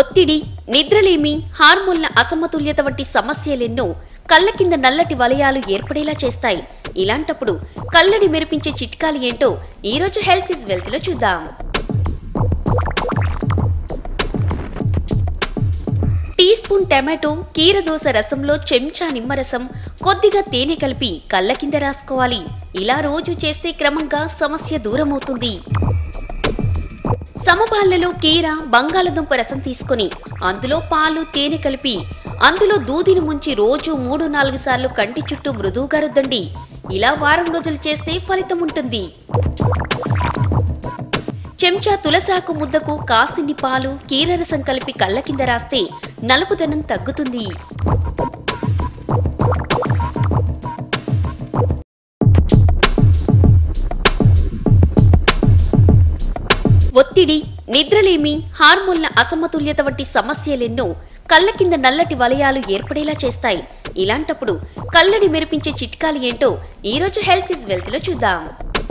ఒత్తిడి నిద్రలేమి హార్మోన్ల అసమతుల్యత వంటి సమస్యలెన్నో కళ్ళ కింద నల్లటి వలయాలు ఏర్పడేలా చేస్తాయి ఇలాంటప్పుడు కళ్ళని మెరిపించే చిట్కాలు ఏంటో ఈ రోజు హెల్త్ ఇస్ వెల్త్ లో చూద్దాం టీ స్పూన్ టమాటో కీరదోస రసంలో చెంచా నిమ్మరసం కొద్దిగా తేనె కలిపి కళ్ళ కింద రాసుకోవాలి ఇలా రోజు చేస్తే క్రమంగా సమస్య దూరమవుతుంది సమపాలలో కీర బంగాళదుంప రసం తీసుకొని అందులో పాలు తేనె కలిపి అందులో దూదిని ముంచి రోజు మూడు నాలుగు సార్లు కంటి చుట్టూ మృదువుగా రుద్దండి ఇలా వారం రోజులు చేస్తే ఫలితం ఉంటుంది చెంచా తులసాకు ముద్దకు కాసిన్ని పాలు కీరరసం కలిపి కళ్ళ కింద రాస్తే నలుపుదనం తగ్గుతుంది ఒత్తిడి నిద్రలేమి హార్మోన్ల అసమతుల్యత వంటి సమస్యలెన్నో కళ్ళ కింద నల్లటి వలయాలు ఏర్పడేలా చేస్తాయి ఇలాంటప్పుడు కళ్ళని మెరిపించే చిట్కాలు ఏంటో ఈ రోజు హెల్త్ ఇస్ వెల్త్ లో చూద్దాం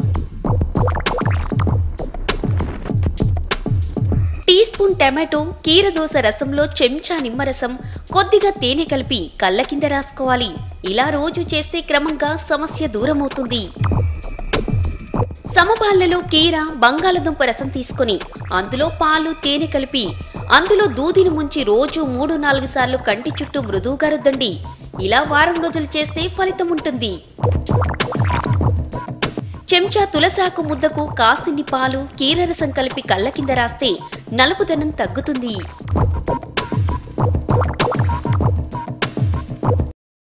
టీ స్పూన్ టమాటో కీరదోస రసంలో చెంచా నిమ్మరసం కొద్దిగా తేనె కలిపి కళ్ళ కింద రాసుకోవాలి ఇలా రోజు చేస్తే క్రమంగా సమస్య దూరమవుతుంది సమపాలలో కీర బంగాళదుంప రసం తీసుకొని అందులో పాలు తేనె కలిపి అందులో దూదిని ముంచి రోజు మూడు నాలుగు సార్లు కంటి చుట్టూ మృదువుగా రుద్దండి ఇలా వారం రోజులు చేస్తే ఫలితం ఉంటుంది చెంచా తులసాకు ముద్దకు కాసిన్ని పాలు కీరరసం కలిపి కళ్ళ కింద రాస్తే నలుపుదనం తగ్గుతుంది